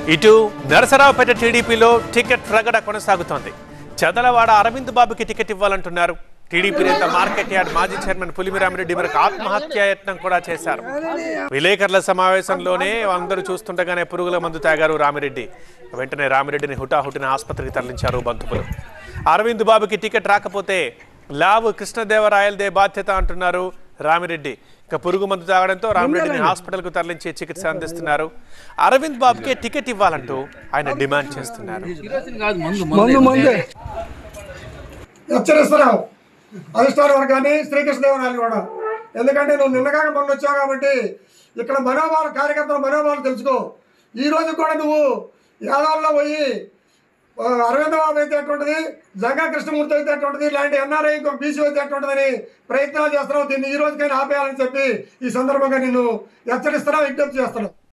ఇటు నరసరావుపేట టీడీపీలో టికెట్ ప్రగడ కొనసాగుతోంది చదలవాడ అరవింద్ బాబుకి టికెట్ ఇవ్వాలంటున్నారు టీడీపీ నేత మార్కెట్ యార్డ్ మాజీ చైర్మన్ పులిమిరామిరెడ్డి మరొక ఆత్మహత్యాయత్నం కూడా చేశారు విలేకరుల సమావేశంలోనే అందరూ చూస్తుండగానే పురుగుల మందు తాగారు రామిరెడ్డి వెంటనే రామిరెడ్డిని హుటాహుటిన ఆసుపత్రికి తరలించారు బంధువులు అరవింద్ బాబుకి టికెట్ రాకపోతే లావు కృష్ణదేవరాయలదే బాధ్యత అంటున్నారు రామిరెడ్డి ఇక పురుగు మందు తాగడంతో రామిరెడ్డిని హాస్పిటల్కు తరలించి చికిత్స అందిస్తున్నారు అరవింద్ బాబుకే టికెట్ ఇవ్వాలంటూ ఆయన డిమాండ్ చేస్తున్నారు కాదు మందు మందు మందే హెచ్చరిస్తున్నావు అధిష్టాన వర్గాన్ని శ్రీకృష్ణదేవరాయలు కూడా ఎందుకంటే నువ్వు నిన్నగాక మొన్న వచ్చావు కాబట్టి ఇక్కడ మనోభావాలు కార్యకర్తల మనోభావాలు తెలుసుకో ఈ రోజు కూడా నువ్వు యాదవుల్లో పోయి ఆ, అరవింద బాబు అయితే ఎటువంటిది జంగా కృష్ణమూర్తి అయితే ఎటువంటిది ఇలాంటి ఎన్ఆర్ఐ ఇంకో బీసీ అయితే ఎటువంటిదని ప్రయత్నాలు చేస్తున్నావు దీన్ని ఈ రోజుకైనా ఆపేయాలని చెప్పి ఈ సందర్భంగా నిన్ను హెచ్చరిస్తున్నావు విజ్ఞప్తి చేస్తున్నావు